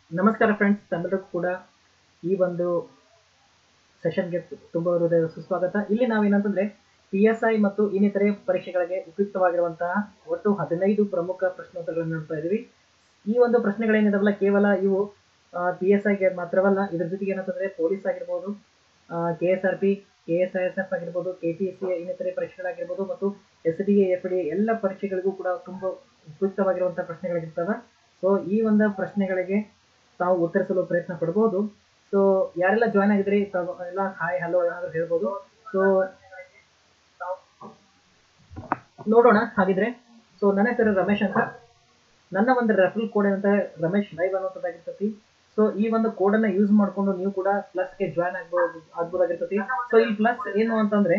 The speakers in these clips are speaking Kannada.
ನಮಸ್ಕಾರ ಫ್ರೆಂಡ್ಸ್ ತಮ್ಮೆಲ್ಲರಿಗೂ ಕೂಡ ಈ ಒಂದು ಸೆಷನ್ಗೆ ತುಂಬ ಹೃದಯದ ಸುಸ್ವಾಗತ ಇಲ್ಲಿ ನಾವೇನಂತಂದ್ರೆ ಪಿ ಎಸ್ ಐ ಮತ್ತು ಇನ್ನಿತರೆ ಪರೀಕ್ಷೆಗಳಿಗೆ ಉಪಯುಕ್ತವಾಗಿರುವಂತಹ ಒಟ್ಟು ಹದಿನೈದು ಪ್ರಮುಖ ಪ್ರಶ್ನೋತ್ತರಗಳನ್ನು ನೋಡ್ತಾ ಇದ್ದೀವಿ ಈ ಒಂದು ಪ್ರಶ್ನೆಗಳೇನಿದಾವಲ್ಲ ಕೇವಲ ಇವು ಪಿ ಎಸ್ ಐಗೆ ಮಾತ್ರವಲ್ಲ ಇದ್ರ ಜೊತೆಗೆ ಏನಂತಂದ್ರೆ ಪೊಲೀಸ್ ಆಗಿರ್ಬೋದು K S R P K S I S F ಆಗಿರ್ಬೋದು ಕೆ ಪಿ ಎಸ್ ಸಿ ಇನ್ನಿತರೆ ಪರೀಕ್ಷೆಗಳಾಗಿರ್ಬೋದು ಮತ್ತು S D A F D ಎಲ್ಲ ಪರೀಕ್ಷೆಗಳಿಗೂ ಕೂಡ ತುಂಬ ಉಪಯುಕ್ತವಾಗಿರುವಂತಹ ಪ್ರಶ್ನೆಗಳಿರ್ತವೆ ಸೊ ಈ ಒಂದು ಪ್ರಶ್ನೆಗಳಿಗೆ ತಾವು ಉತ್ತರಿಸಲು ಪ್ರಯತ್ನ ಪಡ್ಬೋದು ಸೊ ಯಾರೆಲ್ಲ ಜಾಯ್ನ್ ಆಗಿದ್ರಿ ತಾವು ಎಲ್ಲ ಹಾಯ್ ಹಲೋ ಏನಾದ್ರು ಹೇಳ್ಬೋದು ಸೊ ನೋಡೋಣ ಹಾಗಿದ್ರೆ ಸೊ ನನ್ನ ಹೆಸರು ರಮೇಶ್ ಅಂತ ನನ್ನ ಒಂದು ರೆಫರಲ್ ಕೋಡ್ ಏನಂತ ರಮೇಶ್ ಲೈವ್ ಅನ್ನೋದಾಗಿರ್ತತಿ ಸೊ ಈ ಒಂದು ಕೋಡ್ ಅನ್ನ ಯೂಸ್ ಮಾಡ್ಕೊಂಡು ನೀವು ಕೂಡ ಪ್ಲಸ್ ಗೆ ಜಾಯ್ನ್ ಆಗ್ಬೋದು ಆಗ್ಬೋದಾಗಿರ್ತತಿ ಸೊ ಈ ಪ್ಲಸ್ ಏನು ಅಂತಂದ್ರೆ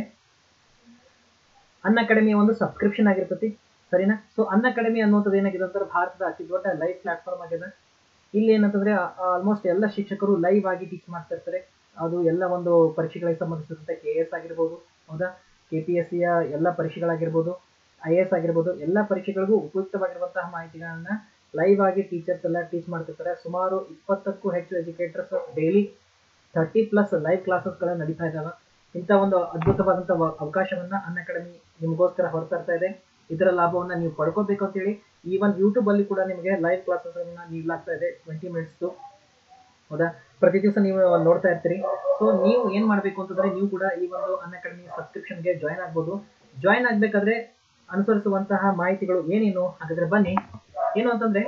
ಅನ್ ಅಕಾಡೆಮಿ ಒಂದು ಸಬ್ಸ್ಕ್ರಿಪ್ಷನ್ ಆಗಿರ್ತತಿ ಸರಿನಾ ಸೊ ಅನ್ ಅಕಾಡೆಮಿ ಅನ್ನೋದು ಏನಾಗಿದೆ ಅಂತಂದ್ರೆ ಭಾರತದ ಅತಿ ದೊಡ್ಡ ಲೈವ್ ಪ್ಲಾಟ್ಫಾರ್ಮ್ ಆಗಿದೆ ಇಲ್ಲಿ ಏನಂತಂದ್ರೆ ಆಲ್ಮೋಸ್ಟ್ ಎಲ್ಲ ಶಿಕ್ಷಕರು ಲೈವ್ ಆಗಿ ಟೀಚ್ ಮಾಡ್ತಾ ಇರ್ತಾರೆ ಅದು ಎಲ್ಲ ಒಂದು ಪರೀಕ್ಷೆಗಳಿಗೆ ಸಂಬಂಧಿಸಿದಂತೆ ಕೆ ಎಸ್ ಆಗಿರ್ಬೋದು ಹೌದಾ ಕೆ ಪಿ ಎಸ್ ಸಿಯ ಎಲ್ಲ ಪರೀಕ್ಷೆಗಳಾಗಿರ್ಬೋದು ಐ ಎಸ್ ಆಗಿರ್ಬೋದು ಎಲ್ಲ ಪರೀಕ್ಷೆಗಳಿಗೂ ಉಪಯುಕ್ತವಾಗಿರುವಂತಹ ಮಾಹಿತಿಗಳನ್ನ ಲೈವ್ ಆಗಿ ಟೀಚರ್ಸ್ ಎಲ್ಲ ಟೀಚ್ ಮಾಡ್ತಿರ್ತಾರೆ ಸುಮಾರು ಇಪ್ಪತ್ತಕ್ಕೂ ಹೆಚ್ಚು educators daily thirty plus live ಕ್ಲಾಸಸ್ಗಳು ನಡೀತಾ ಇದ್ದಾವೆ ಇಂಥ ಒಂದು ಅದ್ಭುತವಾದಂಥ ಅವಕಾಶವನ್ನ ಅನ್ ಅಕಾಡೆಮಿ ನಿಮಗೋಸ್ಕರ ಹೊರತರ್ತಾ ಇದೆ ಇದರ ಲಾಭವನ್ನ ನೀವು ಪಡ್ಕೋಬೇಕು ಅಂತೇಳಿ ಈವನ್ ಯೂಟ್ಯೂಬ್ ಅಲ್ಲಿ ಕೂಡ ನಿಮಗೆ ಲೈವ್ ಕ್ಲಾಸಸ್ ಅನ್ನ ನೀಡಲಾಗ್ತಾ ಇದೆ ಟ್ವೆಂಟಿ ಮಿನಿಟ್ಸ್ ಹೌದಾ ಪ್ರತಿ ದಿವಸ ನೀವು ನೋಡ್ತಾ ಇರ್ತೀರಿ ಸೊ ನೀವು ಏನ್ ಮಾಡ್ಬೇಕು ಅಂತಂದ್ರೆ ನೀವು ಕೂಡ ಈ ಒಂದು ಅನ್ ಅಕಾಡೆಮಿ ಸಬ್ಸ್ಕ್ರಿಪ್ಷನ್ಗೆ ಜಾಯ್ನ್ ಆಗ್ಬೋದು ಜಾಯ್ನ್ ಆಗ್ಬೇಕಾದ್ರೆ ಅನುಸರಿಸುವಂತಹ ಮಾಹಿತಿಗಳು ಏನೇನು ಹಾಗಾದ್ರೆ ಬನ್ನಿ ಏನು ಅಂತಂದ್ರೆ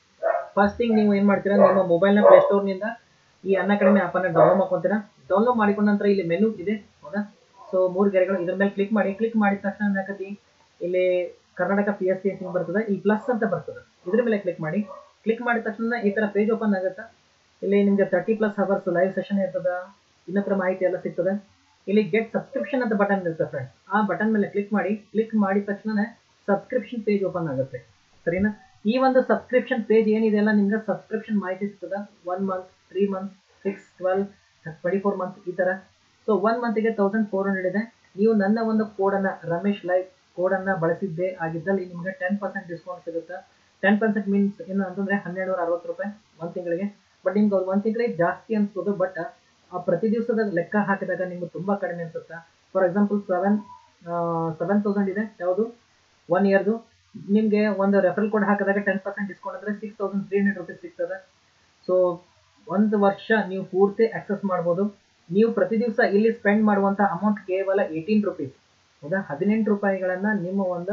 ಫಸ್ಟ್ ಥಿಂಗ್ ನೀವು ಏನ್ ಮಾಡ್ತೀರಾ ನಿಮ್ಮ ಮೊಬೈಲ್ನ ಪ್ಲೇಸ್ಟೋರ್ ನಿಂದ ಈ ಅನ್ನ ಕಡಿಮೆ ಆಪ್ ಅನ್ನ ಡೌನ್ಲೋಡ್ ಮಾಡ್ಕೊಂತೀರಾ ಡೌನ್ಲೋಡ್ ಮಾಡಿಕೊಂಡ ನಂತರ ಇಲ್ಲಿ ಮೆನು ಇದೆ ಹೌದಾ ಸೊ ಮೂರು ಗೆರೆಗಳು ಇದ್ರ ಮೇಲೆ ಕ್ಲಿಕ್ ಮಾಡಿ ಕ್ಲಿಕ್ ಮಾಡಿದ ತಕ್ಷಣ ಏನಾಗತಿ ಇಲ್ಲಿ ಕರ್ನಾಟಕ ಪಿ ಎಸ್ ಸಿ ಅಂತ ಬರ್ತದೆ ಈ ಪ್ಲಸ್ ಅಂತ ಬರ್ತದೆ ಇದ್ರ ಮೇಲೆ ಕ್ಲಿಕ್ ಮಾಡಿ ಕ್ಲಿಕ್ ಮಾಡಿದ ತಕ್ಷಣ ಈ ತರ ಪೇಜ್ ಓಪನ್ ಆಗುತ್ತೆ ಇಲ್ಲಿ ನಿಮ್ಗೆ thirty plus hours live session ಇರ್ತದ ಇನ್ನತ್ರ ಮಾಹಿತಿ ಎಲ್ಲ ಸಿಗ್ತದೆ ಇಲ್ಲಿ ಗೆಟ್ ಸಬ್ಸ್ಕ್ರಿಪ್ಷನ್ ಅಂತ ಬಟನ್ ಇರುತ್ತೆ ಫ್ರೆಂಡ್ಸ್ ಆ ಬಟನ್ ಮೇಲೆ ಕ್ಲಿಕ್ ಮಾಡಿ ಕ್ಲಿಕ್ ಮಾಡಿದ ತಕ್ಷಣ ಸಬ್ಸ್ಕ್ರಿಪ್ಷನ್ ಪೇಜ್ ಓಪನ್ ಆಗುತ್ತೆ ಸರಿನಾ ಈ ಒಂದು ಸಬ್ಸ್ಕ್ರಿಪ್ಷನ್ ಪೇಜ್ ಏನಿದೆ ಅಲ್ಲ ನಿಮ್ಗೆ ಸಬ್ಸ್ಕ್ರಿಪ್ಷನ್ ಮಾಹಿತಿ ಸಿಗ್ತದ one month three month six twelve twenty four month ಈ ತರ ಸೊ ಒನ್ ಮಂತ್ಗೆ ತೌಸಂಡ್ ಫೋರ್ ಹಂಡ್ರೆಡ್ ಇದೆ ನೀವು ನನ್ನ ಒಂದು ಕೋಡನ್ನ ರಮೇಶ್ ಲೈವ್ ಕೋಡನ್ನ ಬಳಸಿದ್ದೇ ಆಗಿದ್ದಲ್ಲಿ ನಿಮಗೆ ಟೆನ್ ಪರ್ಸೆಂಟ್ ಡಿಸ್ಕೌಂಟ್ ಸಿಗುತ್ತೆ ಟೆನ್ ಪರ್ಸೆಂಟ್ ಮೀನ್ಸ್ ಏನು ಅಂತಂದ್ರೆ ಹನ್ನೆರಡು ನೂರ ಅರವತ್ತು ರೂಪಾಯಿ ಒಂದು ತಿಂಗಳಿಗೆ ಬಟ್ ನಿಮ್ಗೆ ಒಂದು ತಿಂಗಳಿಗೆ ಜಾಸ್ತಿ ಅನ್ಸ್ಬೋದು ಬಟ್ ಆ ಪ್ರತಿ ದಿವಸದ ಲೆಕ್ಕ ಹಾಕಿದಾಗ ನಿಮ್ಗೆ ತುಂಬಾ ಕಡಿಮೆ ಅನ್ಸುತ್ತೆ for example seven seven thousand ಇದೆ ಯಾವುದು ಒನ್ ಇಯರ್ದು ನಿಮಗೆ ಒಂದು ರೆಫರಲ್ ಕೋಡ್ ಹಾಕಿದಾಗ ಟೆನ್ ಪರ್ಸೆಂಟ್ ಡಿಸ್ಕೌಂಟ್ ಅಂದ್ರೆ six thousand three hundred rupees ಸಿಗ್ತದೆ ಸೊ ಒಂದು ವರ್ಷ ನೀವು ಪೂರ್ತಿ ಆಕ್ಸೆಸ್ ಮಾಡ್ಬೋದು ನೀವು ಪ್ರತಿ ದಿವಸ ಇಲ್ಲಿ ಸ್ಪೆಂಡ್ ಮಾಡುವಂತ ಅಮೌಂಟ್ ಕೇವಲ ಏಯ್ಟೀನ್ ರುಪೀಸ್ ಹೌದಾ ಹದಿನೆಂಟು ರೂಪಾಯಿಗಳನ್ನ ನಿಮ್ಮ ಒಂದು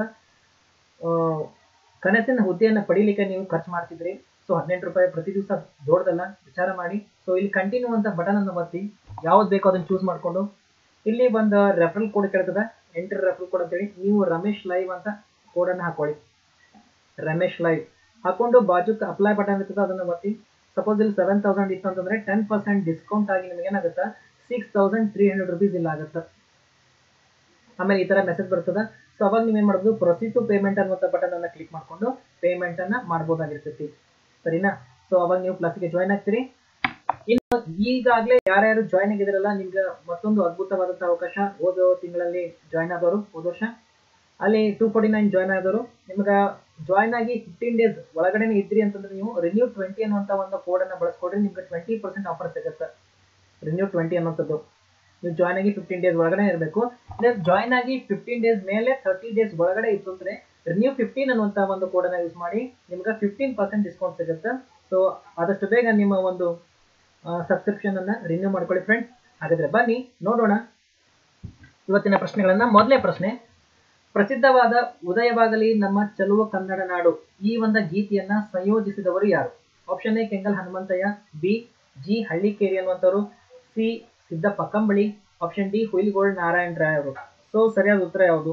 ಕನಸಿನ ಹುದ್ದೆಯನ್ನು ಪಡಿಲಿಕ್ಕೆ ನೀವು ಖರ್ಚು ಮಾಡ್ತಿದ್ರಿ ಸೊ ಹದಿನೆಂಟು ರೂಪಾಯಿ ಪ್ರತಿ ದಿವಸ ದೊಡ್ಡದಲ್ಲ ವಿಚಾರ ಮಾಡಿ ಸೊ ಇಲ್ಲಿ ಕಂಟಿನ್ಯೂ ಅಂತ ಬಟನ್ ಅನ್ನು ಒತ್ತಿ ಯಾವ್ದು ಬೇಕೋ ಅದನ್ನ ಚೂಸ್ ಮಾಡ್ಕೊಂಡು ಇಲ್ಲಿ ಒಂದು ರೆಫರಲ್ ಕೋಡ್ ಕೇಳ್ತದೆ ಎಂಟರ್ ರೆಫರಲ್ ಕೋಡ್ ಅಂತೇಳಿ ನೀವು ರಮೇಶ್ ಲೈವ್ ಅಂತ ಕೋಡನ್ನು ಹಾಕೊಳ್ಳಿ ರಮೇಶ್ ಲೈವ್ ಹಾಕೊಂಡು ಬಾಜುಕ್ ಅಪ್ಲೈ ಬಟನ್ ಇರ್ತದೆ ಅದನ್ನ ಒತ್ತಿ ಸಪೋಸ್ ಇಲ್ಲಿ ಸೆವೆನ್ ತೌಸಂಡ್ ಇತ್ತು ಅಂತಂದ್ರೆ ಟೆನ್ ಪರ್ಸೆಂಟ್ ಡಿಸ್ಕೌಂಟ್ ಆಗಿ ನಿಮಗೆ ಏನಾಗುತ್ತೆ six thousand three hundred rupees ಇಲ್ಲ ಆಗುತ್ತೆ ಆಮೇಲೆ ಈ ತರ ಮೆಸೇಜ್ ಬರ್ತದೆ ಸೊ ಅವಾಗ ನೀವೇನ್ ಮಾಡೋದು ಪ್ರೊಸೀಡ್ ಟು ಪೇಮೆಂಟ್ ಅನ್ನುವಂಥ ಬಟನ್ ಅನ್ನ ಕ್ಲಿಕ್ ಮಾಡ್ಕೊಂಡು ಪೇಮೆಂಟ್ ಅನ್ನ ಮಾಡ್ಬೋದಾಗಿರ್ತೈತಿ ಸರಿನಾ ಸೊ ಅವಾಗ ನೀವು ಪ್ಲಸ್ಗೆ ಜಾಯ್ನ್ ಆಗ್ತೀರಿ ಇನ್ನು ಈಗಾಗಲೇ ಯಾರ್ಯಾರು ಜಾಯ್ನ್ ಆಗಿದಿರಲ್ಲ ನಿಮ್ಗೆ ಮತ್ತೊಂದು ಅದ್ಭುತವಾದಂತಹ ಅವಕಾಶ ಓದೋ ತಿಂಗಳಲ್ಲಿ ಜಾಯ್ನ್ ಆದವರು ಹೋದ ವರ್ಷ ಅಲ್ಲಿ ಟೂ ಫೋರ್ಟಿ ನೈನ್ ಜಾಯ್ನ್ ಆದವರು ನಿಮ್ಗೆ ಜಾಯ್ನ್ ಆಗಿ ಫಿಫ್ಟೀನ್ ಡೇಸ್ ಒಳಗಡೆ ಇದ್ರಿ ಅಂತಂದ್ರೆ ನೀವು ರಿನ್ಯೂ ಟ್ವೆಂಟಿ ಅನ್ನುವಂಥ ಒಂದು ಕೋಡ್ ಅನ್ನ ಬಳಸ್ಕೊಡ್ರಿ ನಿಮ್ಗೆ ಟ್ವೆಂಟಿ ಪರ್ಸೆಂಟ್ ಆಫರ್ ಸಿಗುತ್ತೆ ರಿನ್ಯೂ ಟ್ವೆಂಟಿ ಅನ್ನೋಂಥದ್ದು ನೀವು ಜಾಯ್ನ್ ಆಗಿ ಫಿಫ್ಟೀನ್ ಡೇಸ್ ಒಳಗಡೆ ಇರಬೇಕು ಜಾಯ್ನ್ ಆಗಿ ಫಿಫ್ಟೀನ್ ಡೇಸ್ ಮೇಲೆ ತರ್ಟಿ ಡೇಸ್ ಒಳಗಡೆ ಇತ್ತು ಅಂದ್ರೆ ರಿನ್ಯೂ ಫಿಫ್ಟೀನ್ ಅನ್ನುವಂಥ ಒಂದು ಕೋಡನ್ನ ಯೂಸ್ ಮಾಡಿ ನಿಮ್ಗೆ ಫಿಫ್ಟೀನ್ ಪರ್ಸೆಂಟ್ ಡಿಸ್ಕೌಂಟ್ ಸಿಗುತ್ತೆ ಸೊ ಆದಷ್ಟು ಬೇಗ ನಿಮ್ಮ ಒಂದು ಸಬ್ಸ್ಕ್ರಿಪ್ಷನ್ ಅನ್ನ ರಿನ್ಯೂ ಮಾಡ್ಕೊಳ್ಳಿ ಫ್ರೆಂಡ್ಸ್ ಹಾಗಾದ್ರೆ ಬನ್ನಿ ನೋಡೋಣ ಇವತ್ತಿನ ಪ್ರಶ್ನೆಗಳನ್ನ ಮೊದಲನೇ ಪ್ರಶ್ನೆ ಪ್ರಸಿದ್ಧವಾದ ಉದಯವಾಗಲಿ ನಮ್ಮ ಚಲುವ ಕನ್ನಡ ನಾಡು ಈ ಒಂದು ಗೀತೆಯನ್ನ ಸಂಯೋಜಿಸಿದವರು ಯಾರು option A Kengal Hanumanthaiah B G Hallikeri ಅನ್ನುವಂಥವ್ರು C Siddappa Kambali option D Huilgol Narayan Rai ಅವರು ಸೊ ಸರಿಯಾದ ಉತ್ತರ ಯಾವುದು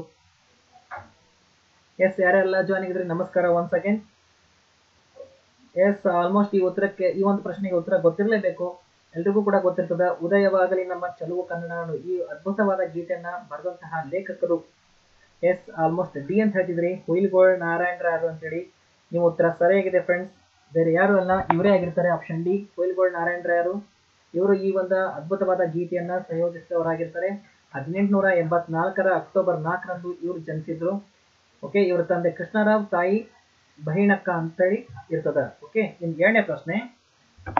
ಎಸ್ ಯಾರೆಲ್ಲ ಜಾಯ್ನ್ ಆಗಿದ್ರೆ ನಮಸ್ಕಾರ ಒನ್ಸ್ ಅಗೇನ್ ಎಸ್ ಆಲ್ಮೋಸ್ಟ್ ಈ ಉತ್ತರಕ್ಕೆ ಈ ಒಂದು ಪ್ರಶ್ನೆಗೆ ಉತ್ತರ ಗೊತ್ತಿರಲೇಬೇಕು ಎಲ್ರಿಗೂ ಕೂಡ ಗೊತ್ತಿರ್ತದ ಉದಯವಾಗಲಿ ನಮ್ಮ ಚಲುವು ಕನ್ನಡ ನಾಡು ಈ ಅದ್ಭುತವಾದ ಗೀತೆಯನ್ನ ಬರೆದಂತಹ ಲೇಖಕರು ಎಸ್ ಆಲ್ಮೋಸ್ಟ್ ಡಿ ಅಂತ ಹೇಳ್ತಿದ್ರಿ ಹುಯಿಲ್ಗೋಳ್ ನಾರಾಯಣ್ ರಾಯ್ ಅಂತೇಳಿ ನೀವು ಉತ್ತರ ಸರಿಯಾಗಿದೆ ಫ್ರೆಂಡ್ಸ್ ಬೇರೆ ಯಾರು ಅಲ್ಲ ಇವರೇ ಆಗಿರ್ತಾರೆ ಆಪ್ಷನ್ ಡಿ ಹುಯಿಲ್ಗೋಳ್ ನಾರಾಯಣ್ ರಾಯರು ಇವರು ಈ ಒಂದು ಅದ್ಭುತವಾದ ಗೀತೆಯನ್ನ ಸಂಯೋಜಿಸಿದವರಾಗಿರ್ತಾರೆ ಹದಿನೆಂಟುನೂರ ಎಂಬತ್ನಾಲ್ಕರ ಅಕ್ಟೋಬರ್ ನಾಲ್ಕರಂದು ಇವರು ಜನಿಸಿದ್ರು ಓಕೆ ಇವರ ತಂದೆ ಕೃಷ್ಣರಾವ್ ತಾಯಿ ಬಹಿಣಕ್ಕ ಅಂತೇಳಿ ಇರ್ತದ ಓಕೆ ಇನ್ ಎರಡನೇ ಪ್ರಶ್ನೆ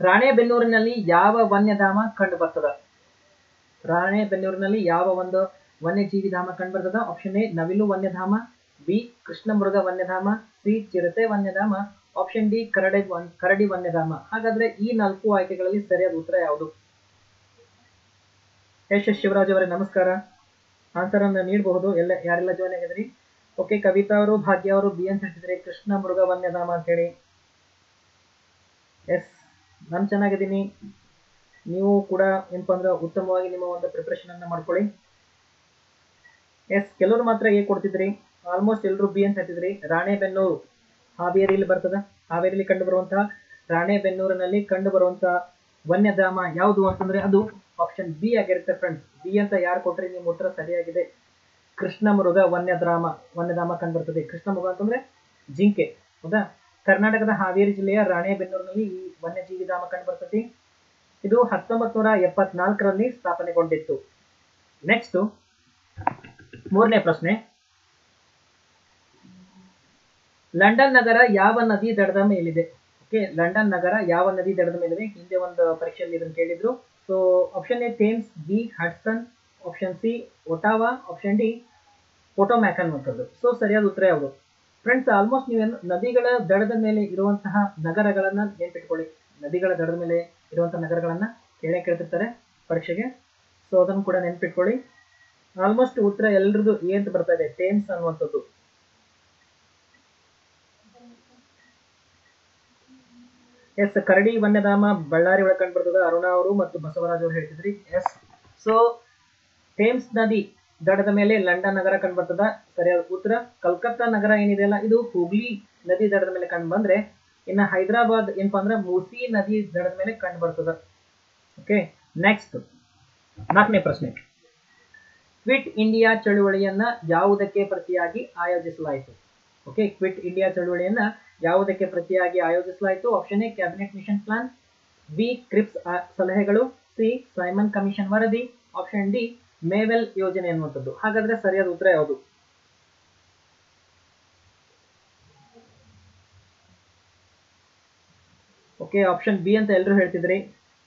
ರಾಣೆಬೆನ್ನೂರಿನಲ್ಲಿ ಯಾವ ವನ್ಯಧಾಮ ಕಂಡು ಬರ್ತದ ರಾಣೆಬೆನ್ನೂರಿನಲ್ಲಿ ಯಾವ ಒಂದು ವನ್ಯಜೀವಿ ಧಾಮ ಕಂಡು ಬರ್ತದ ಆಪ್ಷನ್ ಎ ನವಿಲು ವನ್ಯಧಾಮ ಬಿ ಕೃಷ್ಣ ಮೃಗ ವನ್ಯಧಾಮ ಸಿ ಚಿರತೆ ವನ್ಯಧಾಮ ಆಪ್ಷನ್ ಡಿ ಕರಡಿ ವನ್ ಕರಡಿ ವನ್ಯಧಾಮ ಹಾಗಾದ್ರೆ ಈ ನಾಲ್ಕು ಆಯ್ಕೆಗಳಲ್ಲಿ ಸರಿಯಾದ ಉತ್ತರ ಯಾವುದು ಯಶ್ ಶಿವರಾಜ್ ಅವರೇ ನಮಸ್ಕಾರ ಆನ್ಸರ್ ಅನ್ನು ನೀಡಬಹುದು ಎಲ್ಲ ಯಾರೆಲ್ಲ ಜಾಯ್ನ್ ಆಗಿದ್ರಿ ಓಕೆ ಕವಿತಾ ಅವರು ಭಾಗ್ಯ ಅವರು ಬಿ ಅಂತ ಹೇಳ್ತಿದ್ರಿ ಕೃಷ್ಣ ಮೃಗ ವನ್ಯಧಾಮ ಅಂತ ಹೇಳಿ ಎಸ್ ನಾನು ಚೆನ್ನಾಗಿದ್ದೀನಿ ನೀವು ಕೂಡ ಏನಪ್ಪ ಅಂದ್ರೆ ಉತ್ತಮವಾಗಿ ನಿಮ್ಮ ಒಂದು ಪ್ರಿಪ್ರೇಷನ್ ಅನ್ನ ಮಾಡ್ಕೊಳ್ಳಿ ಎಸ್ ಕೆಲವರು ಮಾತ್ರ ಎ ಕೊಡ್ತಿದ್ರಿ ಆಲ್ಮೋಸ್ಟ್ ಎಲ್ಲರೂ ಬಿ ಅಂತ ಹೇಳ್ತಿದ್ರಿ ರಾಣೆಬೆನ್ನೂರು ಹಾವೇರಿಯಲ್ಲಿ ಬರ್ತದ ಹಾವೇರಿಯಲ್ಲಿ ಕಂಡು ಬರುವಂತಹ ರಾಣೆಬೆನ್ನೂರಿನಲ್ಲಿ ಕಂಡು ಬರುವಂತಹ ವನ್ಯಧಾಮ ಯಾವುದು ಅಂತಂದ್ರೆ ಅದು ಆಪ್ಷನ್ ಬಿ ಆಗಿರುತ್ತೆ ಫ್ರೆಂಡ್ಸ್ ಬಿ ಅಂತ ಯಾರು ಕೊಟ್ರಿ ನಿಮ್ಮ ಉತ್ತರ ಸರಿಯಾಗಿದೆ ಕೃಷ್ಣ ಮೃಗ ವನ್ಯಧಾಮ ವನ್ಯಧಾಮ ಕಂಡು ಬರ್ತದೆ ಕೃಷ್ಣ ಮೃಗ ಅಂತಂದ್ರೆ ಜಿಂಕೆ ಹೌದಾ ಕರ್ನಾಟಕದ ಹಾವೇರಿ ಜಿಲ್ಲೆಯ ರಾಣೆಬೆನ್ನೂರಿನಲ್ಲಿ ಈ ವನ್ಯಜೀವಿ ಧಾಮ ಕಂಡು ಬರ್ತದೆ ಇದು ಹತ್ತೊಂಬತ್ ನೂರ ಎಪ್ಪತ್ನಾಲ್ಕರಲ್ಲಿ ಸ್ಥಾಪನೆಗೊಂಡಿತ್ತು ನೆಕ್ಸ್ಟ್ ಮೂರನೇ ಪ್ರಶ್ನೆ ಲಂಡನ್ ನಗರ ಯಾವ ನದಿ ದಡದ ಮೇಲಿದೆ ಓಕೆ ಲಂಡನ್ ನಗರ ಯಾವ ನದಿ ದಡದ ಮೇಲಿದೆ ಹಿಂದೆ ಒಂದು ಪರೀಕ್ಷೆಯಲ್ಲಿ ಇದನ್ನು ಕೇಳಿದ್ರು so option A Thames B Hudson option C Ottawa option D Potomac ಅನ್ನುವಂಥದ್ದು ಸೊ ಸರಿಯಾದ ಉತ್ತರ ಯಾವುದು ಫ್ರೆಂಡ್ಸ್ ಆಲ್ಮೋಸ್ಟ್ ನೀವೇನು ನದಿಗಳ ದಡದ ಮೇಲೆ ಇರುವಂತಹ ನಗರಗಳನ್ನ ನೆನ್ಪಿಟ್ಕೊಳ್ಳಿ ನದಿಗಳ ದಡದ ಮೇಲೆ ಇರುವಂತಹ ನಗರಗಳನ್ನ ಕೇಳೇ ಕೇಳ್ತಿರ್ತಾರೆ ಪರೀಕ್ಷೆಗೆ ಸೊ ಅದನ್ನು ಕೂಡ ನೆನ್ಪಿಟ್ಕೊಳ್ಳಿ ಆಲ್ಮೋಸ್ಟ್ ಉತ್ತರ ಎಲ್ರದ್ದು ಎ ಅಂತ ಬರ್ತಾ ಇದೆ ಟೇಮ್ಸ್ ಅನ್ನುವಂಥದ್ದು ಎಸ್ ಕರಡಿ ವನ್ಯಧಾಮ ಬಳ್ಳಾರಿ ಒಳಗೆ ಕಂಡು ಬರ್ತದೆ ಅರುಣ ಅವರು ಮತ್ತು ಬಸವರಾಜ್ ಅವರು ಹೇಳ್ತಿದ್ರಿ ಎಸ್ ಸೊ ಥೇಮ್ಸ್ ನದಿ ದಡದ ಮೇಲೆ ಲಂಡನ್ ನಗರ ಕಂಡು ಬರ್ತದ ಸರಿಯಾದ ಉತ್ತರ ಕಲ್ಕತ್ತಾ ನಗರ ಏನಿದೆಯಲ್ಲ ಇದು ಹುಗ್ಲಿ ನದಿ ದಡದ ಮೇಲೆ ಕಂಡು ಬಂದ್ರೆ ಇನ್ನ ಹೈದರಾಬಾದ್ ಏನಪ್ಪಾ ಅಂದ್ರೆ ಮೂಸಿ ನದಿ ದಡದ ಮೇಲೆ ಕಂಡು ಬರ್ತದ ಓಕೆ ನೆಕ್ಸ್ಟ್ ನಾಲ್ಕನೇ ಪ್ರಶ್ನೆ ಕ್ವಿಟ್ ಇಂಡಿಯಾ ಚಳುವಳಿಯನ್ನ ಯಾವುದಕ್ಕೆ ಪ್ರತಿಯಾಗಿ ಆಯೋಜಿಸಲಾಯಿತು ಓಕೆ ಕ್ವಿಟ್ ಇಂಡಿಯಾ ಚಳುವಳಿಯನ್ನ ಯಾವುದಕ್ಕೆ ಪ್ರತಿಯಾಗಿ ಆಯೋಜಿಸಲಾಯಿತು option A cabinet mission plan B Cripps ಸಲಹೆಗಳು ಸಿ ಸೈಮನ್ ಕಮಿಷನ್ ವರದಿ ಆಪ್ಷನ್ ಡಿ ಮೇವೆಲ್ ಯೋಜನೆ ಅನ್ನುವಂಥದ್ದು ಹಾಗಾದ್ರೆ ಸರಿಯಾದ ಉತ್ತರ ಯಾವುದು ಓಕೆ ಆಪ್ಷನ್ ಬಿ ಅಂತ ಎಲ್ಲರೂ ಹೇಳ್ತಿದ್ರಿ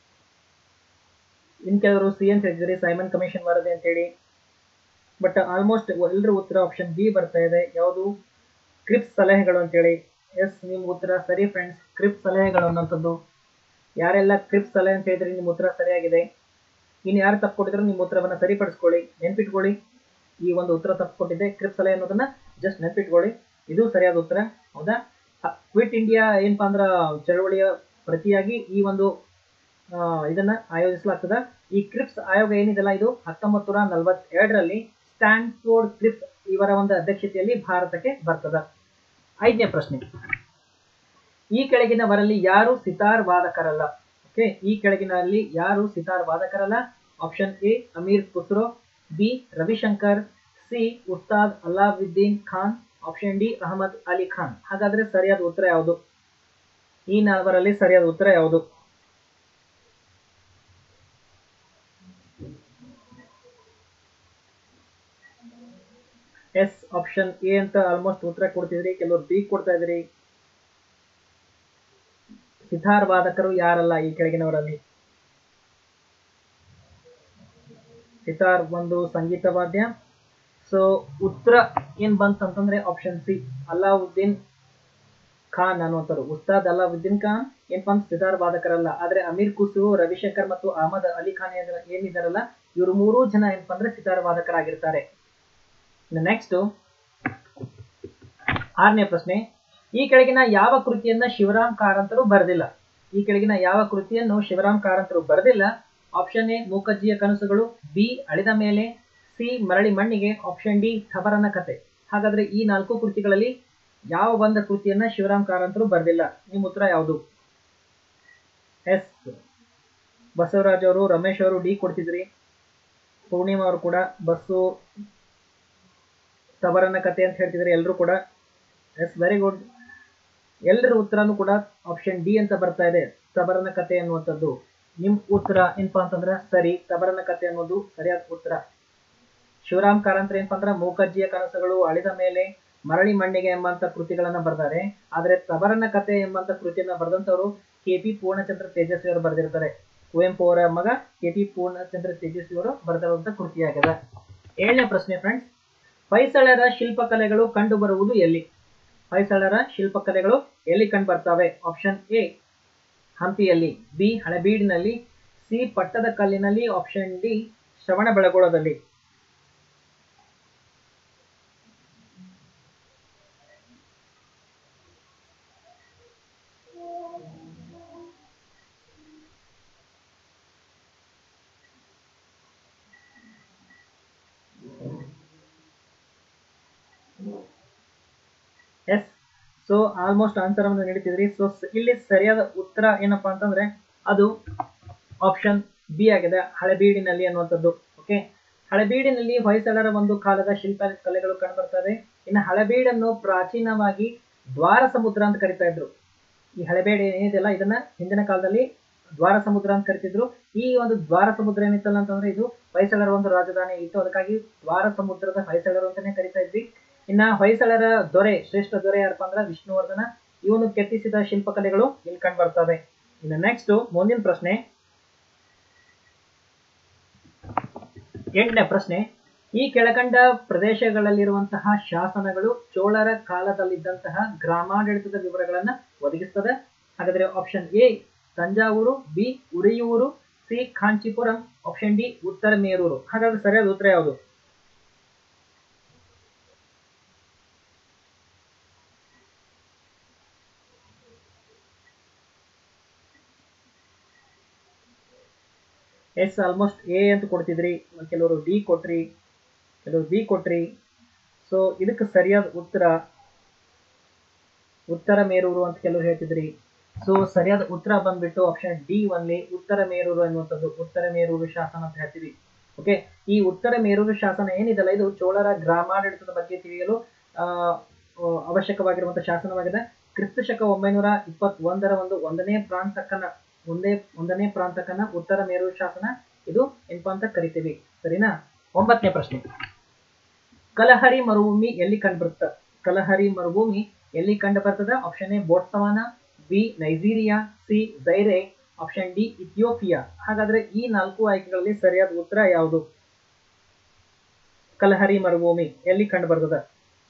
ಇನ್ ಕೆಲವರು ಸಿ ಅಂತ ಹೇಳ್ತಿದ್ರಿ ಸೈಮನ್ ಕಮಿಷನ್ ವರದಿ ಅಂತ ಹೇಳಿ ಬಟ್ ಆಲ್ಮೋಸ್ಟ್ ಎಲ್ಲರೂ ಉತ್ತರ ಆಪ್ಷನ್ ಬಿ ಬರ್ತಾ ಇದೆ ಯಾವುದು ಕ್ರಿಪ್ಸ್ ಸಲಹೆಗಳು ಅಂತೇಳಿ ಎಸ್ ನಿಮ್ಮ ಉತ್ತರ ಸರಿ ಫ್ರೆಂಡ್ಸ್ ಕ್ರಿಪ್ಸ್ ಸಲಹೆಗಳು ಅನ್ನೋಂಥದ್ದು ಯಾರೆಲ್ಲ ಕ್ರಿಪ್ಸ್ ಸಲಹೆ ಅಂತ ಹೇಳಿದ್ರೆ ನಿಮ್ಮ ಉತ್ತರ ಸರಿಯಾಗಿದೆ ಇನ್ನು ಯಾರು ತಪ್ಪು ಕೊಟ್ಟಿದ್ರೆ ನಿಮ್ಮ ಉತ್ತರವನ್ನ ಸರಿಪಡಿಸ್ಕೊಳ್ಳಿ ನೆನ್ಪಿಟ್ಕೊಳ್ಳಿ ಈ ಒಂದು ಉತ್ತರ ತಪ್ಪು ಕೊಟ್ಟಿದೆ ಕ್ರಿಪ್ಸ್ ಸಲಹೆ ಅನ್ನೋದನ್ನ ಜಸ್ಟ್ ನೆನ್ಪಿಟ್ಕೊಳ್ಳಿ ಇದು ಸರಿಯಾದ ಉತ್ತರ ಹೌದಾ ಕ್ವಿಟ್ ಇಂಡಿಯಾ ಏನಪ್ಪಾ ಅಂದ್ರ ಚಳವಳಿಯ ಪ್ರತಿಯಾಗಿ ಈ ಒಂದು ಆ, ಇದನ್ನ ಆಯೋಜಿಸಲಾಗ್ತದ ಈ ಕ್ರಿಪ್ಸ್ ಆಯೋಗ ಏನಿದೆಲ್ಲ ಇದು ಹತ್ತೊಂಬತ್ತು ನೂರ ನಲವತ್ತೆರಡರಲ್ಲಿ ಸ್ಟ್ಯಾನ್ಫೋರ್ಡ್ ಕ್ರಿಪ್ಸ್ ಇವರ ಒಂದು ಅಧ್ಯಕ್ಷತೆಯಲ್ಲಿ ಭಾರತಕ್ಕೆ ಬರ್ತದ ಐದನೇ ಪ್ರಶ್ನೆ ಈ ಕೆಳಗಿನವರಲ್ಲಿ ಯಾರು ಸಿತಾರ್ ವಾದಕರಲ್ಲ ಓಕೆ ಈ ಕೆಳಗಿನಲ್ಲಿ ಯಾರು ಸಿತಾರ್ ವಾದಕರಲ್ಲ option A Amir Khusro B Ravishankar C Ustad Allauddin Khan option D Ahmad Ali Khan ಹಾಗಾದ್ರೆ ಸರಿಯಾದ ಉತ್ತರ ಯಾವುದು ಈ ನಾಲ್ವರಲ್ಲಿ ಸರಿಯಾದ ಉತ್ತರ ಯಾವುದು ಎಸ್ ಆಪ್ಷನ್ ಎ ಅಂತ ಆಲ್ಮೋಸ್ಟ್ ಉತ್ತರ ಕೊಡ್ತಿದ್ರಿ ಕೆಲವರು ಬಿ ಕೊಡ್ತಾ ಇದ್ರಿ ಸಿತಾರ್ ವಾದಕರು ಯಾರಲ್ಲ ಈ ಕೆಳಗಿನವರಲ್ಲಿ ಸಿತಾರ್ ಒಂದು ಸಂಗೀತ ವಾದ್ಯ ಸೊ ಉತ್ತರ ಏನ್ ಬಂತಂತಂದ್ರೆ ಆಪ್ಷನ್ ಸಿ ಅಲ್ಲಾವುದ್ದೀನ್ ಖಾನ್ ಅನ್ನುವಂಥವ್ರು ಉಸ್ತಾದ್ ಅಲ್ಲಾವುದ್ದೀನ್ ಖಾನ್ ಏನಪ್ಪಾ ಅಂತ ಸಿತಾರ್ ವಾದಕರಲ್ಲ ಆದ್ರೆ ಅಮೀರ್ ಕುಸು ರವಿಶಂಕರ್ ಮತ್ತು ಅಹಮದ್ ಅಲಿ ಖಾನ್ ಏನ್- ಏನಿದಾರಲ್ಲ ಇವರು ಮೂರೂ ಜನ ಏನಪ್ಪಾ ಅಂದ್ರೆ ಸಿತಾರ್ ವಾದಕರಾಗಿರ್ತಾರೆ ನೆಕ್ಸ್ಟ್ ಆರನೇ ಪ್ರಶ್ನೆ ಈ ಕೆಳಗಿನ ಯಾವ ಕೃತಿಯನ್ನ ಶಿವರಾಮ್ ಕಾರಂತರು ಬರೆದಿಲ್ಲ ಈ ಕೆಳಗಿನ ಯಾವ ಕೃತಿಯನ್ನು ಶಿವರಾಮ್ ಕಾರಂತರು ಬರೆದಿಲ್ಲ ಆಪ್ಷನ್ ಎ ಮೂಕಜ್ಜಿಯ ಕನಸುಗಳು ಬಿ ಅಳಿದ ಮೇಲೆ ಸಿ ಮರಳಿ ಮಣ್ಣಿಗೆ ಆಪ್ಷನ್ ಡಿ ಥಬರನ ಕತೆ ಹಾಗಾದ್ರೆ ಈ ನಾಲ್ಕು ಕೃತಿಗಳಲ್ಲಿ ಯಾವ ಒಂದು ಕೃತಿಯನ್ನ ಶಿವರಾಮ್ ಕಾರಂತರು ಬರೆದಿಲ್ಲ ನಿಮ್ಮ ಉತ್ತರ ಯಾವುದು ಎಸ್ ಬಸವರಾಜ್ ಅವರು ರಮೇಶ್ ಅವರು ಡಿ ಕೊಡ್ತಿದ್ರಿ ಪೂರ್ಣಿಮಾ ಅವರು ಕೂಡ ಬಸ್ಸು ತಬರನ ಕತೆ ಅಂತ ಹೇಳ್ತಿದ್ರೆ ಎಲ್ಲರೂ ಕೂಡ ಎಸ್ ವೆರಿ ಗುಡ್ ಎಲ್ಲರ ಉತ್ತರನೂ ಕೂಡ ಆಪ್ಷನ್ ಡಿ ಅಂತ ಬರ್ತಾ ಇದೆ ತಬರನ ಕತೆ ಅನ್ನುವಂಥದ್ದು ನಿಮ್ ಉತ್ತರ ಏನಪ್ಪಾ ಅಂತಂದ್ರೆ ಸರಿ ತಬರನ ಕತೆ ಅನ್ನೋದು ಸರಿಯಾದ ಉತ್ತರ ಶಿವರಾಮ್ ಕಾರಂತರ ಏನಪ್ಪಾ ಅಂದ್ರೆ ಮೂಕಜ್ಜಿಯ ಕನಸುಗಳು ಅಳಿದ ಮೇಲೆ ಮರಳಿ ಮಣ್ಣಿಗೆ ಎಂಬಂತ ಕೃತಿಗಳನ್ನ ಬರ್ತಾರೆ ಆದ್ರೆ ತಬರನ ಕತೆ ಎಂಬಂತ ಕೃತಿಯನ್ನ ಬರೆದಂತವರು ಕೆ ಪಿ ಪೂರ್ಣಚಂದ್ರ ತೇಜಸ್ವಿ ಅವರು ಬರೆದಿರ್ತಾರೆ ಕುವೆಂಪು ಅವರ ಮಗ ಕೆ ಪಿ ಪೂರ್ಣಚಂದ್ರ ತೇಜಸ್ವಿ ಅವರು ಬರೆದಿರುವಂತಹ ಕೃತಿಯಾಗಿದೆ ಏಳನೇ ಪ್ರಶ್ನೆ ಫ್ರೆಂಡ್ಸ್ ಹೊಯ್ಸಳರ ಶಿಲ್ಪಕಲೆಗಳು ಕಂಡು ಬರುವುದು ಎಲ್ಲಿ ಹೊಯ್ಸಳರ ಶಿಲ್ಪಕಲೆಗಳು ಎಲ್ಲಿ ಕಂಡು ಬರ್ತವೆ ಆಪ್ಷನ್ ಎ ಹಂಪಿಯಲ್ಲಿ ಬಿ ಹಳೆಬೀಡಿನಲ್ಲಿ ಸಿ ಪಟ್ಟದ ಕಲ್ಲಿನಲ್ಲಿ ಆಪ್ಷನ್ ಡಿ ಶ್ರವಣ ಬೆಳಗೊಳದಲ್ಲಿ ಎಸ್ ಸೊ ಆಲ್ಮೋಸ್ಟ್ ಆನ್ಸರ್ ಅನ್ನು ನೀಡುತ್ತಿದ್ರಿ ಸೊ ಇಲ್ಲಿ ಸರಿಯಾದ ಉತ್ತರ ಏನಪ್ಪಾ ಅಂತಂದ್ರೆ ಅದು ಆಪ್ಷನ್ ಬಿ ಆಗಿದೆ ಹಳೆಬೀಡಿನಲ್ಲಿ ಅನ್ನುವಂಥದ್ದು ಓಕೆ ಹಳೆಬೀಡಿನಲ್ಲಿ ಹೊಯ್ಸಳರ ಒಂದು ಕಾಲದ ಶಿಲ್ಪ ಕಲೆಗಳು ಕಂಡುಬರ್ತವೆ ಇನ್ನು ಹಳೆಬೀಡನ್ನು ಪ್ರಾಚೀನವಾಗಿ ದ್ವಾರ ಸಮುದ್ರ ಅಂತ ಕರಿತಾ ಇದ್ರು ಈ ಹಳೆಬೀಡು ಏನಿದೆಯಲ್ಲ ಇದನ್ನ ಹಿಂದಿನ ಕಾಲದಲ್ಲಿ ದ್ವಾರ ಸಮುದ್ರ ಅಂತ ಕರಿತಿದ್ರು ಈ ಒಂದು ದ್ವಾರ ಸಮುದ್ರ ಏನಿತ್ತಲ್ಲ ಅಂತಂದ್ರೆ ಇದು ಹೊಯ್ಸಳರ ಒಂದು ರಾಜಧಾನಿ ಇತ್ತು ಅದಕ್ಕಾಗಿ ದ್ವಾರ ಸಮುದ್ರದ ಹೊಯ್ಸಳರು ಅಂತಾನೆ ಕರಿತಾ ಇದ್ವಿ ಇನ್ನ ಹೊಯ್ಸಳರ ದೊರೆ ಶ್ರೇಷ್ಠ ದೊರೆ ಯಾರಪ್ಪ ಅಂದ್ರೆ ವಿಷ್ಣುವರ್ಧನ ಇವನು ಕೆತ್ತಿಸಿದ ಶಿಲ್ಪಕಲೆಗಳು ಇಲ್ಲಿ ಕಂಡು ಬರ್ತವೆ ಇನ್ನು ನೆಕ್ಸ್ಟ್ ಮುಂದಿನ ಪ್ರಶ್ನೆ ಎಂಟನೇ ಪ್ರಶ್ನೆ ಈ ಕೆಳಕಂಡ ಪ್ರದೇಶಗಳಲ್ಲಿರುವಂತಹ ಶಾಸನಗಳು ಚೋಳರ ಕಾಲದಲ್ಲಿದ್ದಂತಹ ಗ್ರಾಮಾಡಳಿತದ ವಿವರಗಳನ್ನ ಒದಗಿಸ್ತದೆ ಹಾಗಾದ್ರೆ option A Thanjavur B Uraiyur C Kanchipuram option D Uttaramerur ಹಾಗಾದ್ರೆ ಸರಿಯಾದ ಉತ್ತರ ಯಾವುದು ಎಸ್ ಆಲ್ಮೋಸ್ಟ್ ಎ ಅಂತ ಕೊಡ್ತಿದ್ರಿ ಕೆಲವರು ಡಿ ಕೊಟ್ರಿ ಕೆಲವರು ಬಿ ಕೊಟ್ರಿ ಸೊ ಇದಕ್ಕೆ ಸರಿಯಾದ ಉತ್ತರ ಉತ್ತರ ಮೇರೂರು ಅಂತ ಕೆಲವರು ಹೇಳ್ತಿದ್ರಿ ಸೊ ಸರಿಯಾದ ಉತ್ತರ ಬಂದ್ಬಿಟ್ಟು ಆಪ್ಷನ್ ಡಿ ಒನ್ಲಿ ಉತ್ತರ ಮೇರೂರು ಅನ್ನುವಂಥದ್ದು ಉತ್ತರ ಮೇರೂರು ಶಾಸನ ಅಂತ ಹೇಳ್ತೀವಿ ಓಕೆ ಈ ಉತ್ತರ ಮೇರೂರು ಶಾಸನ ಏನಿದೆಲ್ಲ ಇದು ಚೋಳರ ಗ್ರಾಮಾಡಳಿತದ ಬಗ್ಗೆ ತಿಳಿಯಲು ಆ ಅವಶ್ಯಕವಾಗಿರುವಂತಹ ಶಾಸನವಾಗಿದೆ ಕ್ರಿಸ್ತ ಶಕ ಒಂಬೈನೂರ ಇಪ್ಪತ್ ಒಂದರ ಒಂದು ಒಂದನೇ ಪ್ರಾಂತಕನ ಒಂದೇ ಒಂದನೇ ಪ್ರಾಂತಕನ ಉತ್ತರ ಮೇರೂರು ಶಾಸನ ಇದು ಏನಪ್ಪಾ ಅಂತ ಕರಿತೀವಿ ಸರಿನಾ ಒಂಬತ್ತನೇ ಪ್ರಶ್ನೆ ಕಲಹರಿ ಮರುಭೂಮಿ ಎಲ್ಲಿ ಕಂಡುಬರುತ್ತ ಕಲಹರಿ ಮರುಭೂಮಿ ಎಲ್ಲಿ ಕಂಡು ಬರ್ತದ option A Botswana B Nigeria C Zaire option D Ethiopia ಹಾಗಾದ್ರೆ ಈ ನಾಲ್ಕು ಆಯ್ಕೆಗಳಲ್ಲಿ ಸರಿಯಾದ ಉತ್ತರ ಯಾವುದು ಕಲಹರಿ ಮರುಭೂಮಿ ಎಲ್ಲಿ ಕಂಡು ಬರ್ತದ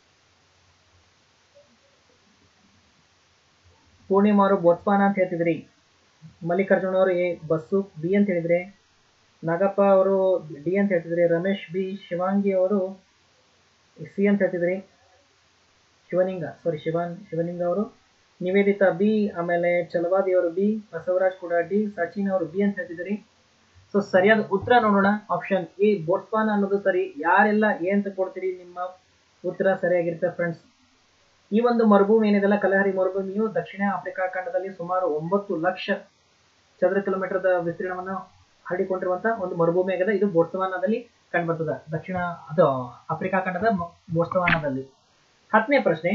ಪೂರ್ಣಿಮಾ ಅವರು ಬೋಟ್ಸ್ವಾನ ಅಂತ ಹೇಳ್ತಿದ್ರಿ ಮಲ್ಲಿಕಾರ್ಜುನ ಅವರು ಎ ಬಸ್ಸು ಬಿ ಅಂತ ಹೇಳಿದ್ರೆ ನಾಗಪ್ಪ ಅವರು ಡಿ ಅಂತ ಹೇಳ್ತಿದ್ರಿ ರಮೇಶ್ ಬಿ ಶಿವಾಂಗಿ ಅವರು ಸಿ ಅಂತ ಹೇಳ್ತಿದ್ರಿ ಶಿವಲಿಂಗ ಸಾರಿ ಶಿವಾನ್ ಶಿವಲಿಂಗ ಅವರು ನಿವೇದಿತಾ ಬಿ ಆಮೇಲೆ ಚಲವಾದಿ ಅವರು ಬಿ ಬಸವರಾಜ್ ಕೂಡ ಡಿ ಸಚಿನ್ ಅವರು ಬಿ ಅಂತ ಹೇಳ್ತಿದ್ರಿ ಸೊ ಸರಿಯಾದ ಉತ್ತರ ನೋಡೋಣ ಆಪ್ಷನ್ ಎ ಬೋಟ್ಸ್ವಾನ ಅನ್ನೋದು ಸರಿ ಯಾರೆಲ್ಲ ಎ ಅಂತ ಕೊಡ್ತೀರಿ ನಿಮ್ಮ ಉತ್ತರ ಸರಿಯಾಗಿರುತ್ತೆ ಫ್ರೆಂಡ್ಸ್ ಈ ಒಂದು ಮರುಭೂಮಿ ಏನಿದೆಲ್ಲ ಕಲಹರಿ ಮರುಭೂಮಿಯು ದಕ್ಷಿಣ ಆಫ್ರಿಕಾ ಖಂಡದಲ್ಲಿ ಸುಮಾರು ಒಂಬತ್ತು ಲಕ್ಷ ಚದರ ಕಿಲೋಮೀಟರ್ ವಿಸ್ತೀರ್ಣವನ್ನು ಹರಡಿಕೊಂಡಿರುವಂತಹ ಒಂದು ಮರುಭೂಮಿ ಆಗಿದೆ ಇದು ಬೋಟ್ಸವಾನದಲ್ಲಿ ಕಂಡುಬರ್ತದೆ ದಕ್ಷಿಣ ಅದು ಆಫ್ರಿಕಾ ಖಂಡದ ಬೋಟ್ಸವಾನದಲ್ಲಿ ಹತ್ತನೇ ಪ್ರಶ್ನೆ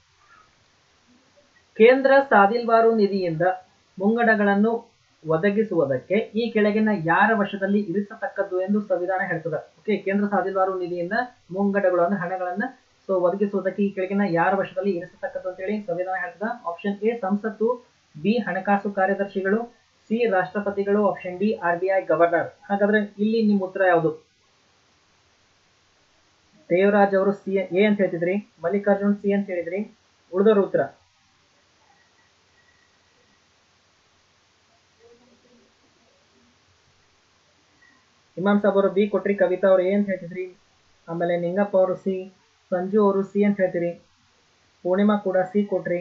ಕೇಂದ್ರ ಸಾದಿಲ್ವಾರು ನಿಧಿಯಿಂದ ಮುಂಗಡಗಳನ್ನು ಒದಗಿಸುವುದಕ್ಕೆ ಈ ಕೆಳಗಿನ ಯಾರ ವಶದಲ್ಲಿ ಇರಿಸತಕ್ಕದ್ದು ಎಂದು ಸಂವಿಧಾನ ಹೇಳ್ತದೆ ಓಕೆ ಕೇಂದ್ರ ಸಾದಿಲ್ವಾರು ನಿಧಿಯಿಂದ ಮುಂಗಡಗಳನ್ನು ಹಣಗಳನ್ನ ಸೊ ಒದಗಿಸುವುದಕ್ಕೆ ಈ ಕೆಳಗಿನ ಯಾರ ವಶದಲ್ಲಿ ಇರಿಸತಕ್ಕದ್ದು ಅಂತೇಳಿ ಸಂವಿಧಾನ ಹೇಳ್ತದ ಆಪ್ಷನ್ ಎ ಸಂಸತ್ತು ಬಿ ಹಣಕಾಸು ಕಾರ್ಯದರ್ಶಿಗಳು ಸಿ ರಾಷ್ಟ್ರಪತಿಗಳು option D R B I governor ಹಾಗಾದ್ರೆ ಇಲ್ಲಿ ನಿಮ್ಮ ಉತ್ತರ ಯಾವುದು ದೇವರಾಜ್ ಅವರು ಸಿ ಎ ಅಂತ ಹೇಳ್ತಿದ್ರಿ ಮಲ್ಲಿಕಾರ್ಜುನ್ ಸಿ ಅಂತ ಹೇಳಿದ್ರಿ ಉಳಿದವ್ರ ಉತ್ತರ ಇಮಾಮ್ ಸಾಬ್ ಅವರು ಬಿ ಕೊಟ್ರಿ ಕವಿತಾ ಅವರು ಎ ಅಂತ ಹೇಳ್ತಿದ್ರಿ ಆಮೇಲೆ ನಿಂಗಪ್ಪ ಅವರು ಸಿ ಸಂಜು ಅವರು ಸಿ ಅಂತ ಹೇಳ್ತೀರಿ ಪೂರ್ಣಿಮಾ ಕೂಡ ಸಿ ಕೊಟ್ರಿ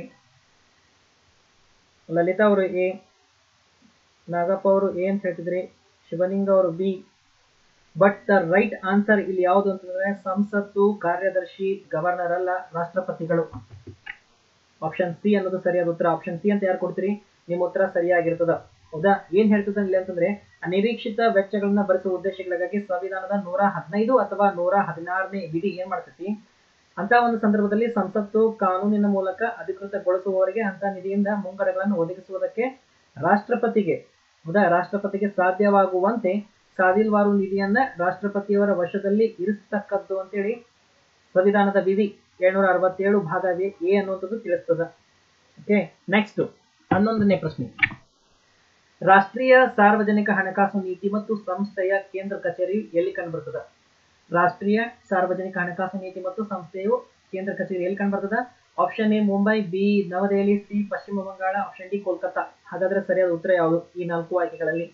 ಲಲಿತಾ ಅವರು ಎ ನಾಗಪ್ಪ ಅವರು ಎ ಅಂತ ಹೇಳ್ತಿದ್ರಿ ಶಿವಲಿಂಗ ಅವರು B but the right answer ಇಲ್ಲಿ ಯಾವುದು ಅಂತಂದ್ರೆ ಸಂಸತ್ತು ಕಾರ್ಯದರ್ಶಿ ಗವರ್ನರ್ ಅಲ್ಲ ರಾಷ್ಟ್ರಪತಿಗಳು ಆಪ್ಷನ್ ಸಿ ಅನ್ನೋದು ಸರಿಯಾದ ಉತ್ತರ ಆಪ್ಷನ್ ಸಿ ಅಂತ ಯಾರು ಕೊಡ್ತೀರಿ ನಿಮ್ಮ ಉತ್ತರ ಸರಿಯಾಗಿರ್ತದ ಹೌದಾ ಏನ್ ಹೇಳ್ತದ ಇಲ್ಲಿ ಅಂತಂದ್ರೆ ಅನಿರೀಕ್ಷಿತ ವೆಚ್ಚಗಳನ್ನ ಭರಿಸುವ ಉದ್ದೇಶಗಳಿಗಾಗಿ ಸಂವಿಧಾನದ ನೂರ ಹದಿನೈದು ಅಥವಾ ನೂರ ಹದಿನಾರನೇ ವಿಧಿ ಏನ್ ಮಾಡ್ತೈತಿ ಅಂತ ಒಂದು ಸಂದರ್ಭದಲ್ಲಿ ಸಂಸತ್ತು ಕಾನೂನಿನ ಮೂಲಕ ಅಧಿಕೃತಗೊಳಿಸುವವರಿಗೆ ಅಂತ ನಿಧಿಯಿಂದ ಮುಂಗಡಗಳನ್ನು ಒದಗಿಸುವುದಕ್ಕೆ ರಾಷ್ಟ್ರಪತಿಗೆ ಹೌದಾ ರಾಷ್ಟ್ರಪತಿಗೆ ಸಾಧ್ಯವಾಗುವಂತೆ ಸಾದಿಲ್ವಾರು ನಿಧಿಯನ್ನ ರಾಷ್ಟ್ರಪತಿಯವರ ವಶದಲ್ಲಿ ಇರಿಸತಕ್ಕದ್ದು ಅಂತೇಳಿ ಸಂವಿಧಾನದ ವಿಧಿ ಏಳ್ನೂರ ಅರವತ್ತೇಳು ಭಾಗ ಎ ಅನ್ನುವಂಥದ್ದು ತಿಳಿಸ್ತದ ಓಕೆ ನೆಕ್ಸ್ಟ್ ಹನ್ನೊಂದನೇ ಪ್ರಶ್ನೆ ರಾಷ್ಟ್ರೀಯ ಸಾರ್ವಜನಿಕ ಹಣಕಾಸು ನೀತಿ ಮತ್ತು ಸಂಸ್ಥೆಯ ಕೇಂದ್ರ ಕಚೇರಿ ಎಲ್ಲಿ ಕಂಡುಬರ್ತದ ರಾಷ್ಟ್ರೀಯ ಸಾರ್ವಜನಿಕ ಹಣಕಾಸು ನೀತಿ ಮತ್ತು ಸಂಸ್ಥೆಯು ಕೇಂದ್ರ ಕಚೇರಿ ಎಲ್ಲಿ ಕಂಡುಬರ್ತದ option A Mumbai B Navadehali C Pashchima Bangala option D Kolkata ಹಾಗಾದ್ರೆ ಸರಿಯಾದ ಉತ್ತರ ಯಾವುದು ಈ ನಾಲ್ಕು ಆಯ್ಕೆಗಳಲ್ಲಿ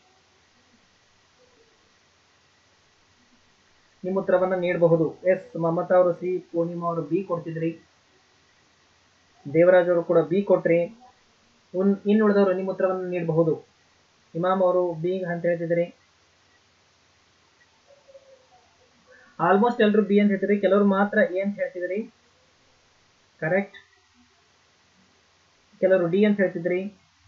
ನಿಮ್ಮ ಉತ್ತರವನ್ನ ನೀಡಬಹುದು ಎಸ್ ಮಮತಾ ಅವರು ಸಿ ಪೂರ್ಣಿಮಾ ಅವರು ಬಿ ಕೊಡ್ತಿದ್ರಿ ದೇವರಾಜ್ ಅವರು ಕೂಡ ಬಿ ಕೊಟ್ರಿ ಉನ್ ಇನ್ನುಳಿದವರು ನಿಮ್ಮ ಉತ್ತರವನ್ನು ನೀಡಬಹುದು ಇಮಾಮ್ ಅವರು ಬಿ ಅಂತ ಹೇಳ್ತಿದ್ರಿ ಆಲ್ಮೋಸ್ಟ್ ಎಲ್ಲರೂ ಬಿ ಅಂತ ಹೇಳ್ತಿದ್ರಿ ಕೆಲವರು ಮಾತ್ರ ಎ ಅಂತ ಹೇಳ್ತಿದ್ರಿ ಕರೆಕ್ಟ್ ಕೆಲವರು ಡಿ ಅಂತ ಹೇಳ್ತಿದ್ರಿ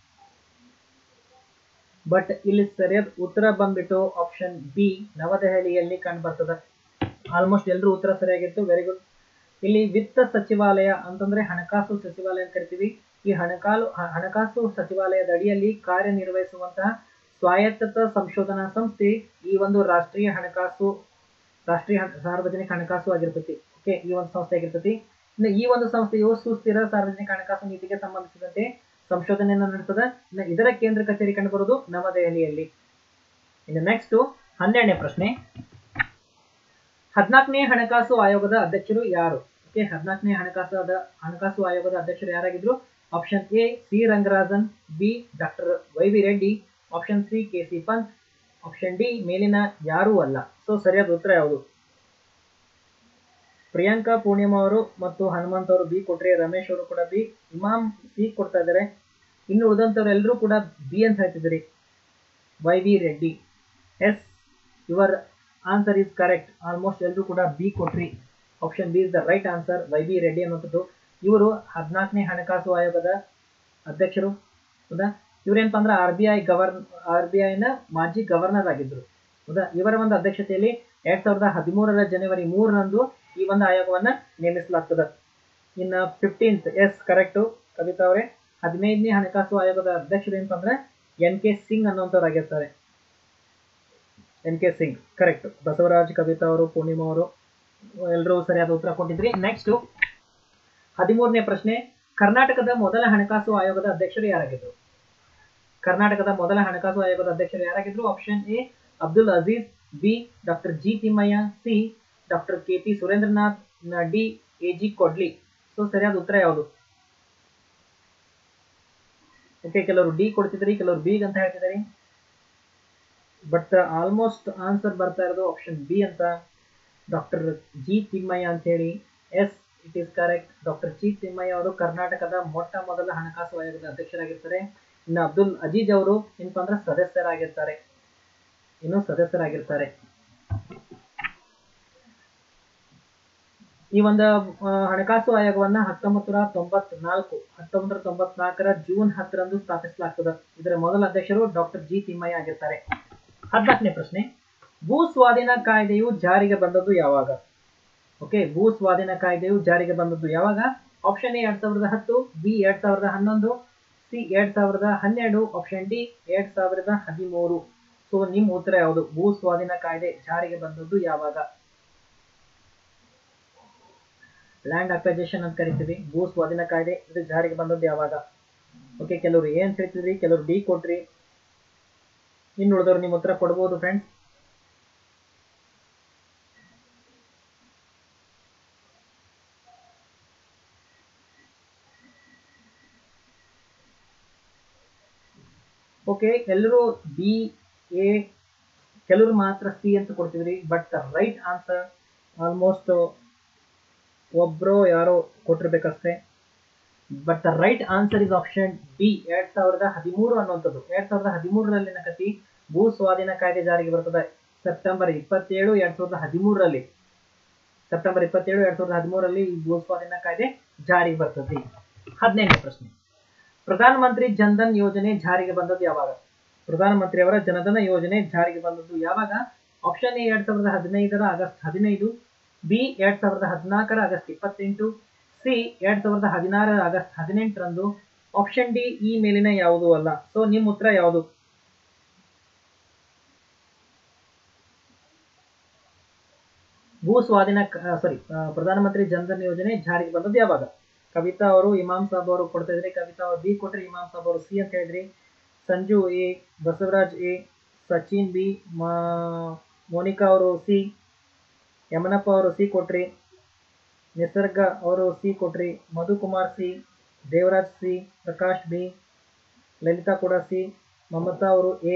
ಬಟ್ ಇಲ್ಲಿ ಸರಿಯಾದ ಉತ್ತರ ಬಂದ್ಬಿಟ್ಟು ಆಪ್ಷನ್ ಬಿ ನವದೆಹಲಿಯಲ್ಲಿ ಕಂಡು ಬರ್ತದೆ ಆಲ್ಮೋಸ್ಟ್ ಎಲ್ಲರೂ ಉತ್ತರ ಸರಿಯಾಗಿತ್ತು ವೆರಿ ಗುಡ್ ಇಲ್ಲಿ ವಿತ್ತ ಸಚಿವಾಲಯ ಅಂತಂದ್ರೆ ಹಣಕಾಸು ಸಚಿವಾಲಯ ಅಂತ ಕರಿತೀವಿ ಈ ಹಣಕಾಸು ಹಣಕಾಸು ಸಚಿವಾಲಯದ ಅಡಿಯಲ್ಲಿ ಕಾರ್ಯನಿರ್ವಹಿಸುವಂತಹ ಸ್ವಾಯತ್ತ ಸಂಶೋಧನಾ ಸಂಸ್ಥೆ ಈ ಒಂದು ರಾಷ್ಟ್ರೀಯ ಹಣಕಾಸು ರಾಷ್ಟ್ರೀಯ ಸಾರ್ವಜನಿಕ ಹಣಕಾಸು ಆಗಿರ್ತೈತಿ ಓಕೆ ಈ ಒಂದು ಸಂಸ್ಥೆ ಆಗಿರ್ತೈತಿ ಇನ್ನು ಈ ಒಂದು ಸಂಸ್ಥೆಯು ಸುಸ್ಥಿರ ಸಾರ್ವಜನಿಕ ಹಣಕಾಸು ನೀತಿಗೆ ಸಂಬಂಧಿಸಿದಂತೆ ಸಂಶೋಧನೆಯನ್ನು ನಡೆಸ್ತದೆ ಇನ್ನು ಇದರ ಕೇಂದ್ರ ಕಚೇರಿ ಕಂಡುಬರುವುದು ನವದೆಹಲಿಯಲ್ಲಿ ಇನ್ನು ನೆಕ್ಸ್ಟ್ ಹನ್ನೆರಡನೇ ಪ್ರಶ್ನೆ ಹದಿನಾಲ್ಕನೇ ಹಣಕಾಸು ಆಯೋಗದ ಅಧ್ಯಕ್ಷರು ಯಾರು ಓಕೆ ಹದಿನಾಲ್ಕನೇ ಹಣಕಾಸು ಹಣಕಾಸು ಆಯೋಗದ ಅಧ್ಯಕ್ಷರು ಯಾರಾಗಿದ್ರು option A C Rangarajan B doctor Y V Reddy option C K C Pant option D ಮೇಲಿನ ಯಾರೂ ಅಲ್ಲ ಸೊ ಸರಿಯಾದ ಉತ್ತರ ಯಾವುದು ಪ್ರಿಯಾಂಕಾ ಪೂರ್ಣಿಮಾ ಅವರು ಮತ್ತು ಹನುಮಂತ್ ಅವರು ಬಿ ಕೊಟ್ರೆ ರಮೇಶ್ ಅವರು ಕೂಡ ಬಿ ಇಮಾಮ್ ಸಿ ಕೊಡ್ತಾ ಇದ್ದಾರೆ ಇನ್ನು ಉಳಿದಂಥವ್ರು ಎಲ್ಲರೂ ಕೂಡ ಬಿ ಅಂತ ಹೇಳ್ತಿದ್ರಿ Y V Reddy yes your answer is correct almost ಎಲ್ಲರೂ ಕೂಡ ಬಿ ಕೊಟ್ರಿ option B is the right answer Y B Reddy ಅನ್ನುವಂಥದ್ದು ಇವರು ಹದಿನಾಲ್ಕನೇ ಹಣಕಾಸು ಆಯೋಗದ ಅಧ್ಯಕ್ಷರು ಹೌದಾ ಇವ್ರೇನಪ್ಪ ಅಂದ್ರೆ R B I govern R B ಐನ ಮಾಜಿ ಗವರ್ನರ್ ಆಗಿದ್ರು ಹೌದಾ ಇವರ ಒಂದು ಅಧ್ಯಕ್ಷತೆಯಲ್ಲಿ ಎರಡ್ ಸಾವಿರದ ಹದಿಮೂರರ ಜನವರಿ ಮೂರರಂದು ಈ ಒಂದು ಆಯೋಗವನ್ನ ನೇಮಿಸಲಾಗ್ತದೆ ಇನ್ನು ಫಿಫ್ಟೀನ್ತ್ ಎಸ್ ಕರೆಕ್ಟು ಕವಿತಾ ಅವರೇ ಹದಿನೈದನೇ ಹಣಕಾಸು ಆಯೋಗದ ಅಧ್ಯಕ್ಷರು ಏನಪ್ಪ ಅಂದ್ರೆ ಎನ್ ಕೆ ಸಿಂಗ್ ಅನ್ನುವಂಥವ್ರಾಗಿರ್ತಾರೆ N K Singh correct Basavaraj Kavitha ಅವರು ಪೂರ್ಣಿಮಾ ಅವರು ಎಲ್ಲರೂ ಸರಿಯಾದ ಉತ್ತರ ಕೊಟ್ಟಿದ್ರಿ ನೆಕ್ಸ್ಟ್ ಹದಿಮೂರನೇ ಪ್ರಶ್ನೆ ಕರ್ನಾಟಕದ ಮೊದಲ ಹಣಕಾಸು ಆಯೋಗದ ಅಧ್ಯಕ್ಷರು ಯಾರಾಗಿದ್ರು ಕರ್ನಾಟಕದ ಮೊದಲ ಹಣಕಾಸು ಆಯೋಗದ ಅಧ್ಯಕ್ಷರು ಯಾರಾಗಿದ್ರು option A Abdul Aziz B doctor G Thimmaiah C doctor K P Surendranath D A G Kodli so ಸರಿಯಾದ ಉತ್ತರ ಯಾವುದು ಓಕೆ ಕೆಲವರು ಡಿ ಕೊಡ್ತಿದ್ರಿ ಕೆಲವರು ಬಿ ಅಂತ ಹೇಳ್ತಿದ್ರಿ ಬಟ್ ಆಲ್ಮೋಸ್ಟ್ ಆನ್ಸರ್ ಬರ್ತಾ ಇರೋದು ಆಪ್ಷನ್ ಬಿ ಅಂತ ಡಾಕ್ಟರ್ ಜಿ ತಿಮ್ಮಯ್ಯ ಅಂತ ಹೇಳಿ yes it is correct doctor G Thimmaiah ಅವರು ಕರ್ನಾಟಕದ ಮೊಟ್ಟ ಮೊದಲ ಹಣಕಾಸು ಆಯೋಗದ ಅಧ್ಯಕ್ಷರಾಗಿರ್ತಾರೆ ಇನ್ನು ಅಬ್ದುಲ್ ಅಜೀಜ್ ಅವರು ಏನಪ್ಪ ಅಂದ್ರೆ ಸದಸ್ಯರಾಗಿರ್ತಾರೆ ಇನ್ನು ಸದಸ್ಯರಾಗಿರ್ತಾರೆ ಈ ಒಂದು ಹಣಕಾಸು ಆಯೋಗವನ್ನ ಹತ್ತೊಂಬತ್ತು ನೂರ ತೊಂಬತ್ನಾಲ್ಕು ಹತ್ತೊಂಬತ್ತು ನೂರ ತೊಂಬತ್ನಾಲ್ಕರ ಜೂನ್ ಹತ್ತರಂದು ಸ್ಥಾಪಿಸಲಾಗ್ತದೆ ಇದರ ಮೊದಲ ಅಧ್ಯಕ್ಷರು ಡಾಕ್ಟರ್ ಜಿ ತಿಮ್ಮಯ್ಯ ಆಗಿರ್ತಾರೆ ಹದಿನಾಲ್ಕನೇ ಪ್ರಶ್ನೆ ಭೂ ಸ್ವಾಧೀನ ಕಾಯ್ದೆಯು ಜಾರಿಗೆ ಬಂದದ್ದು ಯಾವಾಗ ಓಕೆ ಭೂ ಸ್ವಾಧೀನ ಕಾಯ್ದೆಯು ಜಾರಿಗೆ ಬಂದದ್ದು ಯಾವಾಗ ಆಪ್ಷನ್ ಎ ಎರಡ್ ಸಾವಿರದ ಹತ್ತು ಬಿ ಎರಡ್ ಸಾವಿರದ ಹನ್ನೊಂದು ಸಿ ಎರಡ್ ಸಾವಿರದ ಹನ್ನೆರಡು ಆಪ್ಷನ್ ಡಿ ಎರಡ್ ಸಾವಿರದ ಹದಿಮೂರು ಸೊ ನಿಮ್ಮ ಉತ್ತರ ಯಾವುದು ಭೂ ಸ್ವಾಧೀನ ಕಾಯ್ದೆ ಜಾರಿಗೆ ಬಂದದ್ದು ಯಾವಾಗ ಲ್ಯಾಂಡ್ ಅಕ್ವೈಸೇಷನ್ ಅಂತ ಕರಿತೀವಿ ಭೂ ಸ್ವಾಧೀನ ಕಾಯ್ದೆ ಇದು ಜಾರಿಗೆ ಬಂದದ್ದು ಯಾವಾಗ ಓಕೆ ಕೆಲವರು ಎ ಅಂತ ಹೇಳ್ತಿದ್ರಿ ಕೆಲವರು ಡಿ ಕೊಟ್ರಿ ಇನ್ನು ಉಳಿದವರು ನಿಮ್ಮ ಉತ್ತರ ಕೊಡ್ಬೋದು ಫ್ರೆಂಡ್ಸ್ ಓಕೆ ಎಲ್ಲರೂ ಬಿ ಎ ಕೆಲವರು ಮಾತ್ರ ಸಿ ಅಂತ ಕೊಡ್ತಿದ್ರಿ but the right answer almost ಒಬ್ರು ಯಾರೋ ಕೊಟ್ಟಿರ್ಬೇಕಷ್ಟೇ but the right answer is option B ಎರಡ್ ಸಾವಿರದ ಹದಿಮೂರು ಅನ್ನುವಂಥದ್ದು ಎರಡ್ ಸಾವಿರದ ಹದಿಮೂರರಲ್ಲಿನ ಕತಿ ಭೂ ಸ್ವಾಧೀನ ಕಾಯ್ದೆ ಜಾರಿಗೆ ಬರ್ತದೆ ಸೆಪ್ಟೆಂಬರ್ ಇಪ್ಪತ್ತೇಳು ಎರಡ್ ಸಾವಿರದ ಹದಿಮೂರರಲ್ಲಿ ಸೆಪ್ಟೆಂಬರ್ ಇಪ್ಪತ್ತೇಳು ಎರಡ್ ಸಾವಿರದ ಹದಿಮೂರರಲ್ಲಿ ಈ ಭೂ ಸ್ವಾಧೀನ ಕಾಯ್ದೆ ಜಾರಿಗೆ ಬರ್ತದೆ ಹದಿನೈದನೇ ಪ್ರಶ್ನೆ ಪ್ರಧಾನಮಂತ್ರಿ ಜನ್ಧನ್ ಯೋಜನೆ ಜಾರಿಗೆ ಬಂದದ್ದು ಯಾವಾಗ ಪ್ರಧಾನಮಂತ್ರಿ ಅವರ ಜನಧನ ಯೋಜನೆ ಜಾರಿಗೆ ಬಂದದ್ದು ಯಾವಾಗ ಆಪ್ಷನ್ ಎ ಎರಡ್ ಸಾವಿರದ ಹದಿನೈದರ ಆಗಸ್ಟ್ ಹದಿನೈದು ಬಿ ಎರಡ್ ಸಾವಿರದ ಹದಿನಾಲ್ಕರ ಆಗಸ್ಟ್ ಇಪ್ಪತ್ತೆಂಟು ಸಿ ಎರಡ್ ಸಾವಿರದ ಹದಿನಾರರ ಆಗಸ್ಟ್ ಹದಿನೆಂಟರಂದು ಆಪ್ಷನ್ ಡಿ ಈ ಮೇಲಿನ ಯಾವುದೂ ಅಲ್ಲ ಸೊ ನಿಮ್ಮ ಉತ್ತರ ಯಾವುದು ಭೂ ಸ್ವಾಧೀನ ಸಾರಿ ಪ್ರಧಾನಮಂತ್ರಿ ಜನ್ಧನ್ ಯೋಜನೆ ಜಾರಿಗೆ ಬಂದದ್ದು ಯಾವಾಗ ಕವಿತಾ ಅವರು ಇಮಾಮ್ ಸಾಬ್ ಅವರು ಕೊಡ್ತಾ ಇದ್ರಿ ಕವಿತಾ ಅವರು ಬಿ ಕೊಟ್ರಿ ಇಮಾಮ್ ಸಾಬ್ ಅವರು ಸಿ ಅಂತ ಹೇಳಿದ್ರಿ Sanju A Basavaraj A Sachin B ಮಾ ಮೋನಿಕಾ ಅವರು ಸಿ ಯಮನಪ್ಪ ಅವರು ಸಿ ಕೊಟ್ರಿ ನಿಸರ್ಗ ಅವರು ಸಿ ಕೊಟ್ರಿ Madhukumar C Devaraj C Prakash B Lalitha ಕೂಡ ಸಿ ಮಮತಾ ಅವರು ಎ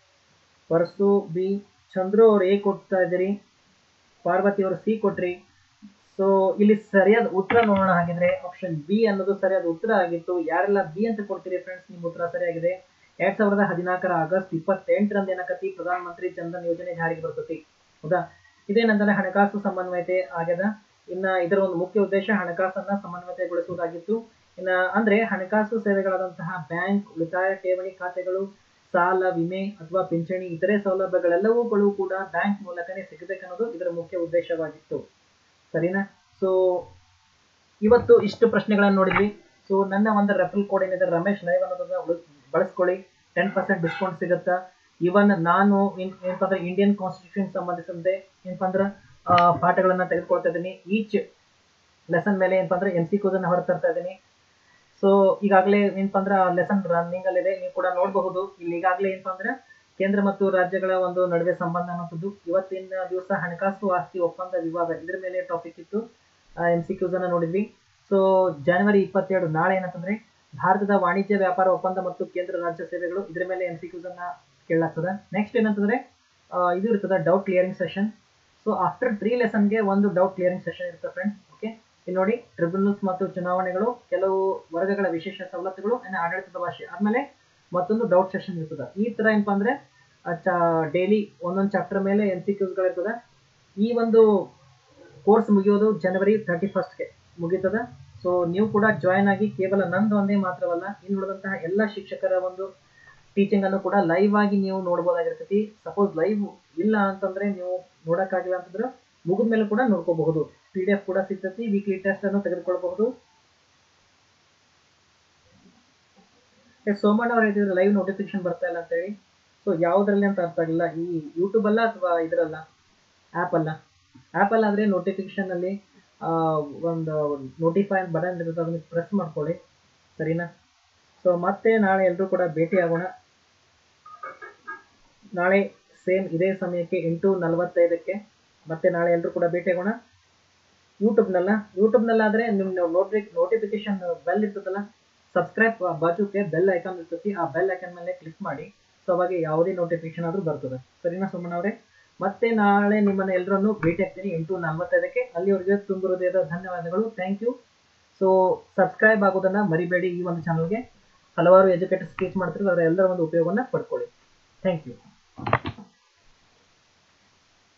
ಪರಸು ಬಿ ಚಂದ್ರು ಅವರು ಎ ಕೊಡ್ತಾ ಇದ್ದೀರಿ ಪಾರ್ವತಿ ಅವರು ಸಿ ಕೊಟ್ರಿ ಸೊ ಇಲ್ಲಿ ಸರಿಯಾದ ಉತ್ತರ ನೋಡೋಣ ಹಾಗಿದ್ರೆ ಆಪ್ಷನ್ ಬಿ ಅನ್ನೋದು ಸರಿಯಾದ ಉತ್ತರ ಆಗಿತ್ತು ಯಾರೆಲ್ಲ ಬಿ ಅಂತ ಕೊಡ್ತೀರಿ ಫ್ರೆಂಡ್ಸ್ ನಿಮ್ಮ ಉತ್ತರ ಸರಿಯಾಗಿದೆ ಎರಡ್ ಸಾವಿರದ ಹದಿನಾಲ್ಕರ ಆಗಸ್ಟ್ ಇಪ್ಪತ್ತೆಂಟರಂದು ಏನಕತಿ ಪ್ರಧಾನ ಮಂತ್ರಿ ಜನ್ಧನ್ ಯೋಜನೆ ಜಾರಿಗೆ ಬರ್ತತಿ ಹೌದಾ ಇದೇನಂದ್ರೆ ಹಣಕಾಸು ಸಮನ್ವಯತೆ ಆಗ್ಯದ ಇನ್ನ ಇದರ ಒಂದು ಮುಖ್ಯ ಉದ್ದೇಶ ಹಣಕಾಸನ್ನ ಸಮನ್ವಯತೆಗೊಳಿಸುವುದಾಗಿತ್ತು ಇನ್ನ ಅಂದ್ರೆ ಹಣಕಾಸು ಸೇವೆಗಳಾದಂತಹ ಬ್ಯಾಂಕ್ ಉಳಿತಾಯ ಠೇವಣಿ ಖಾತೆಗಳು ಸಾಲ ವಿಮೆ ಅಥವಾ ಪಿಂಚಣಿ ಇತರೆ ಸೌಲಭ್ಯಗಳೆಲ್ಲವೂಗಳು ಕೂಡ ಬ್ಯಾಂಕ್ ಮೂಲಕನೇ ಸಿಗಬೇಕನ್ನೋದು ಇದರ ಮುಖ್ಯ ಉದ್ದೇಶವಾಗಿತ್ತು ಸರಿನಾ ಸೊ ಇವತ್ತು ಇಷ್ಟು ಪ್ರಶ್ನೆಗಳನ್ನು ನೋಡಿದ್ವಿ ಸೊ ನನ್ನ ಒಂದು ರೆಫರಲ್ ಕೋಡ್ ಏನಿದೆ ರಮೇಶ್ ಲೈವ್ ಅನ್ನೋದನ್ನ ಉಳಿಸ್- ಬಳಸ್ಕೊಳ್ಳಿ ಟೆನ್ ಪರ್ಸೆಂಟ್ ಡಿಸ್ಕೌಂಟ್ ಸಿಗುತ್ತಾ ಇವನ್ ನಾನು ಏನ್ ಏನಪ್ಪ ಅಂದ್ರೆ ಇಂಡಿಯನ್ ಕಾನ್ಸ್ಟಿಟ್ಯೂಷನ್ ಸಂಬಂಧಿಸಿದಂತೆ ಏನಪ್ಪ ಅಂದ್ರೆ ಆ, ಪಾಠಗಳನ್ನ ತೆಗೆದುಕೊಳ್ತಾ ಇದ್ದೀನಿ ಈಚ್ ಲೆಸನ್ ಮೇಲೆ ಏನಪ್ಪ ಅಂದ್ರೆ ಎಂ ಸಿ ಕ್ಯೂಸನ್ನ ಹೊರತರ್ತಾ ಇದ್ದೀನಿ ಸೊ ಈಗಾಗಲೇ ಏನಪ್ಪ ಅಂದ್ರೆ ಲೆಸನ್ ರನ್ನಿಂಗ್ ಅಲ್ಲಿದೆ ನೀವು ಕೂಡ ನೋಡಬಹುದು ಇಲ್ಲಿ ಈಗಾಗಲೇ ಏನಪ್ಪ ಅಂದ್ರೆ ಕೇಂದ್ರ ಮತ್ತು ರಾಜ್ಯಗಳ ಒಂದು ನಡುವೆ ಸಂಬಂಧ ಅನ್ನೋದು ಇವತ್ತಿನ ದಿವಸ ಹಣಕಾಸು ಆಸ್ತಿ ಒಪ್ಪಂದ ವಿವಾದ ಇದ್ರ ಮೇಲೆ ಟಾಪಿಕ್ ಇತ್ತು ಎಂ ಸಿ ಕ್ಯೂಸ್ ಅನ್ನ ನೋಡಿದ್ವಿ ಸೊ ಜನವರಿ ಇಪ್ಪತ್ತೆರಡು ನಾಳೆ ಏನಂತಂದ್ರೆ ಭಾರತದ ವಾಣಿಜ್ಯ ವ್ಯಾಪಾರ ಒಪ್ಪಂದ ಮತ್ತು ಕೇಂದ್ರ ರಾಜ್ಯ ಸೇವೆಗಳು ಇದ್ರ ಮೇಲೆ ಎಂ ಸಿ ಕ್ಯೂಸ್ ಅನ್ನ ಕೇಳಲಾಗ್ತದೆ ನೆಕ್ಸ್ಟ್ ಏನಂತಂದ್ರೆ ಆ, ಇದು ಇರ್ತದೆ doubt clearing session so after three ಲೆಸನ್ಗೆ ಒಂದು ಡೌಟ್ ಕ್ಲಿಯರಿಂಗ್ ಸೆಷನ್ ಇರುತ್ತೆ ಫ್ರೆಂಡ್ಸ್ ಓಕೆ ಇಲ್ಲಿ ನೋಡಿ ಟ್ರಿಬ್ಯುನಲ್ಸ್ ಮತ್ತು ಚುನಾವಣೆಗಳು ಕೆಲವು ವರ್ಗಗಳ ವಿಶೇಷ ಸವಲತ್ತುಗಳು and ಆಡಳಿತದ ಭಾಷೆ ಆದ್ಮೇಲೆ ಮತ್ತೊಂದು ಡೌಟ್ ಸೆಷನ್ ಇರ್ತದೆ ಈ ತರ ಏನಪ್ಪಾ ಅಂದ್ರೆ ಡೈಲಿ ಒಂದೊಂದು ಚಾಪ್ಟರ್ ಮೇಲೆ ಎಂ ಸಿ ಇರ್ತದೆ ಈ ಒಂದು ಕೋರ್ಸ್ ಮುಗಿಯೋದು ಜನವರಿ ತರ್ಟಿ ಫಸ್ಟ್ಗೆ ಮುಗೀತದ ಸೊ ನೀವು ಕೂಡ ಜಾಯ್ನ್ ಆಗಿ ಕೇವಲ ನಂದು ಒಂದೇ ಮಾತ್ರವಲ್ಲ ಇನ್ನು ಉಳಿದಂತಹ ಎಲ್ಲ ಶಿಕ್ಷಕರ ಒಂದು ಟೀಚಿಂಗ್ ಅನ್ನು ಕೂಡ ಲೈವ್ ಆಗಿ ನೀವು ನೋಡ್ಬೋದಾಗಿರ್ತೈತಿ ಸಪೋಸ್ ಲೈವ್ ಇಲ್ಲ ಅಂತಂದ್ರೆ ನೀವು ನೋಡಕ್ಕಾಗಿಲ್ಲ ಅಂತಂದ್ರೆ ಮುಗಿದ ಮೇಲೆ ಕೂಡ ನೋಡ್ಕೋಬಹುದು ಪಿ ಡಿ ಎಫ್ ಕೂಡ ಸಿಗ್ತೈತಿ ವೀಕ್ಲಿ ಟೆಸ್ಟ್ ಅನ್ನು ತೆಗೆದುಕೊಳ್ಬಹುದು ಏ, ಸೋಮಣ್ಣ ಅವ್ರು ಹೇಳಿದ್ರೆ ಲೈವ್ ನೋಟಿಫಿಕೇಶನ್ ಬರ್ತಾ ಇಲ್ಲ ಅಂತ ಹೇಳಿ ಸೊ ಯಾವ್ದ್ರಲ್ಲಿ ಅಂತ ಅರ್ಥ ಆಗಿಲ್ಲ ಈ ಯೂಟ್ಯೂಬ್ ಅಲ್ಲ ಅಥವಾ ಇದರಲ್ಲ ಆ್ಯಪ್ ಅಲ್ಲ ಆ್ಯಪ್ ಅಲ್ಲ ಅಂದ್ರೆ ನೋಟಿಫಿಕೇಶನ್ ಅಲ್ಲಿ ಆ, ಒಂದು ನೋಟಿಫೈ ಅಂತ ಬಟನ್ ಇರುತ್ತೆ ಅದನ್ನ ಪ್ರೆಸ್ ಮಾಡ್ಕೊಳ್ಳಿ ಸರಿನಾ ಸೊ ಮತ್ತೆ ನಾಳೆ ಎಲ್ಲರೂ ಕೂಡ ಭೇಟಿ ಆಗೋಣ ನಾಳೆ ಸೇಮ್ ಇದೇ ಸಮಯಕ್ಕೆ ಎಂಟು ನಲವತ್ತೈದಕ್ಕೆ ಮತ್ತೆ ನಾಳೆ ಎಲ್ಲರೂ ಕೂಡ ಭೇಟಿ ಆಗೋಣ ಯೂಟ್ಯೂಬ್ನಲ್ಲ ಯೂಟ್ಯೂಬ್ನಲ್ಲಾದರೆ ನಿಮ್ಮ ನೋಟಿ ನೋಟಿಫಿಕೇಶನ್ ಬೆಲ್ ಇರ್ತದಲ್ಲ ಸಬ್ಸ್ಕ್ರೈಬ್ ಬಾಜುಕ್ಕೆ ಬೆಲ್ ಐಕಾನ್ ಇರ್ತೈತಿ ಆ ಬೆಲ್ ಐಕಾನ್ ಮೇಲೆ ಕ್ಲಿಕ್ ಮಾಡಿ ಸೊ ಅವಾಗ ಯಾವುದೇ ನೋಟಿಫಿಕೇಶನ್ ಆದರೂ ಬರ್ತದೆ ಸರಿನಾ ಸುಮ್ಮನ ಅವರೇ ಮತ್ತೆ ನಾಳೆ ನಿಮ್ಮನ್ನ ಎಲ್ಲರನ್ನು ಭೇಟಿ ಆಗ್ತೀನಿ ಎಂಟು ನಲವತ್ತೈದಕ್ಕೆ ಅಲ್ಲಿವರೆಗೆ ತುಂಬ ಹೃದಯದ ಧನ್ಯವಾದಗಳು ಥ್ಯಾಂಕ್ ಯು ಸೊ ಸಬ್ಸ್ಕ್ರೈಬ್ ಆಗೋದನ್ನ ಮರಿಬೇಡಿ ಈ ಒಂದು ಚಾನಲ್ಗೆ ಹಲವಾರು ಎಜುಕೇಟರ್ಸ್ ಟೀಚ್ ಮಾಡ್ತಿರೋ ಅದರ ಎಲ್ಲರ ಒಂದು ಉಪಯೋಗವನ್ನು ಪಡ್ಕೊಳ್ಳಿ ಥ್ಯಾಂಕ್ ಯು